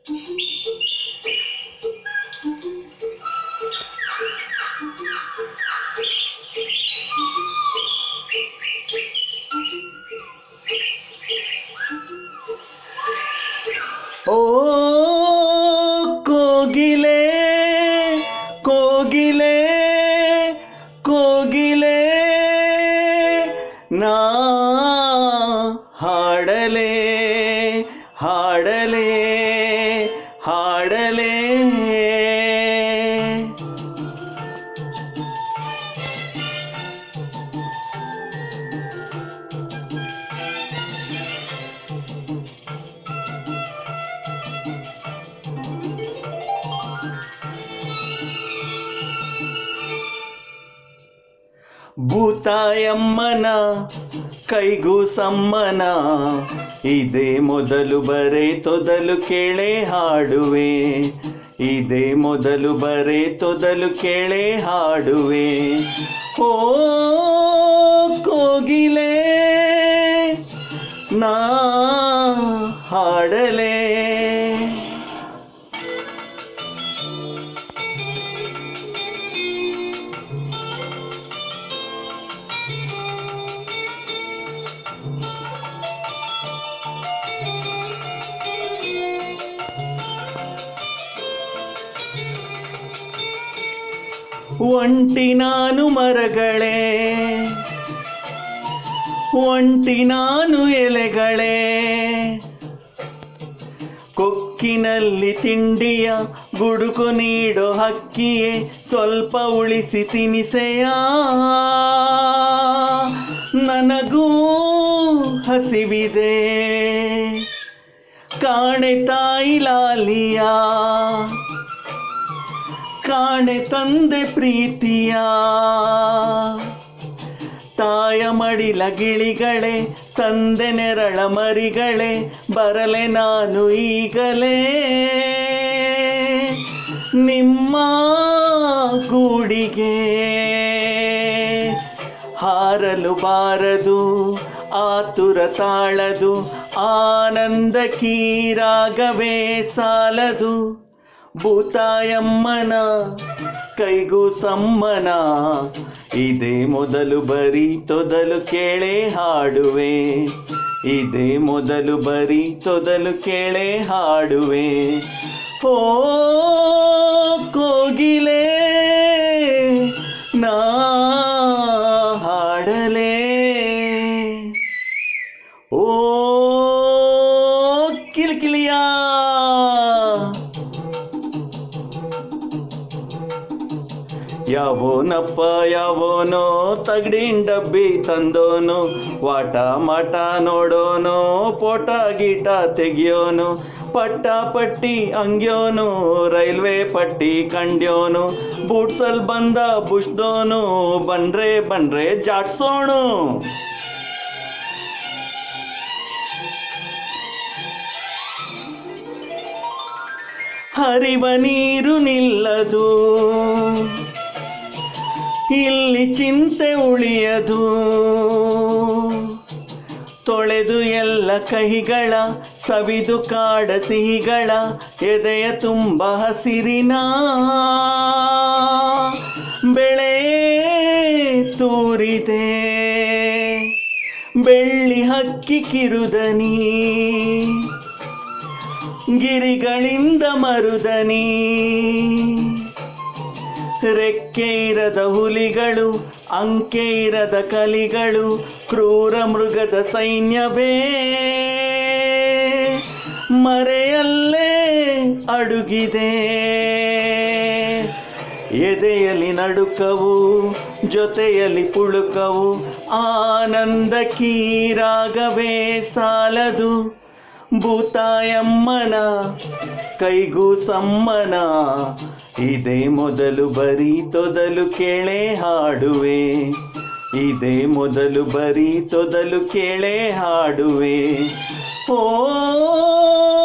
ಓ ಕೋಗಿಲೆ ಕೋಗಿಲೆ ಕೋಗಿಲೆ ನಾ ಹಾಡಲೆ ಹಾಡಲೆ ಹಾಡಲೆ ಭೂತಾಯಮ್ಮನ ಕೈಗೂ ಸಮ್ಮನ ಇದೇ ಮೊದಲು ಬರೆ ತೊದಲು ಕೇಳೆ ಹಾಡುವೆ ಇದೇ ಮೊದಲು ಬರೆ ತೊದಲು ಕೇಳೆ ಹಾಡುವೆ ಓ ಕೋಗಿಲೆ ನಾ ಹಾಡಲೇ ಒಂಟಿ ನಾನು ಮರಗಳೇ ಒಂಟಿ ನಾನು ಎಲೆಗಳೇ ಕೊಕ್ಕಿನಲ್ಲಿ ತಿಂಡಿಯ ಗುಡುಕು ನೀಡೋ ಹಕ್ಕಿಯೇ ಸ್ವಲ್ಪ ಉಳಿಸಿ ತಿನಿಸೆಯ ನನಗೂ ಹಸಿವಿದೆ ಕಾಣೆ ತಾಯಿ ಲಾಲಿಯ ಕಾಣೆ ತಂದೆ ಪ್ರೀತಿಯ ತಾಯ ಮಡಿಲ ಗಿಳಿಗಳೇ ತಂದೆ ನೆರಳ ಮರಿಗಳೇ ಬರಲೆ ನಾನು ಈಗಲೇ ನಿಮ್ಮ ಗೂಡಿಗೆ ಹಾರಲು ಬಾರದು ಆತುರ ತಾಳದು ಆನಂದ ಕೀರಾಗವೇ ಸಾಲದು ಭೂತಾಯಮ್ಮನ ಕೈಗೂ ಸಮ್ಮನ ಇದೇ ಮೊದಲು ಬರೀ ತೊದಲು ಕೇಳೆ ಹಾಡುವೆ ಇದೇ ಮೊದಲು ಬರೀ ತೊದಲು ಕೇಳೆ ಹಾಡುವೆ ಓ ಕೋಗಿಲೆ ನಾ ಹಾಡಲೇ ಓ ಕಿಲಿಕಿಲಿಯಾ ಯಾವೋನಪ್ಪ ಯಾವೋನೋ ತಗಡಿನ ಡಬ್ಬಿ ತಂದೋನು ವಾಟ ಮಾಟ ನೋಡೋನು ಪೋಟ ಗೀಟ ತೆಗಿಯೋನು ಪಟ್ಟ ಪಟ್ಟಿ ಅಂಗ್ಯೋನು ರೈಲ್ವೆ ಪಟ್ಟಿ ಕಂಡ್ಯೋನು ಬೂಟ್ಸಲ್ ಬಂದ ಬುಷ್ದೋನು ಬನ್ರೆ ಬನ್ರೆ ಜಾಡ್ಸೋಣು ಹರಿವ ನೀರು ನಿಲ್ಲದು ಇಲ್ಲಿ ಚಿಂತೆ ಉಳಿಯದು ತೊಳೆದು ಎಲ್ಲ ಕಹಿಗಳ ಸವಿದು ಕಾಡ ಸಿಹಿಗಳ ಎದೆಯ ತುಂಬ ಹಸಿರಿನ ಬೆಳೆ ತೂರಿದೆ ಬೆಳ್ಳಿ ಹಕ್ಕಿ ಕಿರುದನಿ ಗಿರಿಗಳಿಂದ ಮರುದನಿ ರೆಕ್ಕೆ ಇರದ ಹುಲಿಗಳು ಅಂಕೆ ಇರದ ಕಲಿಗಳು ಕ್ರೂರ ಮೃಗದ ಸೈನ್ಯವೇ ಮರೆಯಲ್ಲೇ ಅಡುಗಿದೆ ಎದೆಯಲ್ಲಿ ನಡುಕವು ಜೊತೆಯಲ್ಲಿ ಪುಳುಕವು ಆನಂದ ಕೀರಾಗವೇ ಸಾಲದು ಭೂತಾಯಮ್ಮನ ಕೈಗೂ ಸಮ್ಮನ ಇದೇ ಮೊದಲು ಬರೀ ತೊದಲು ಕೇಳೆ ಹಾಡುವೆ ಇದೇ ಮೊದಲು ಬರೀ ತೊದಲು ಕೇಳೆ ಹಾಡುವೆ ಓ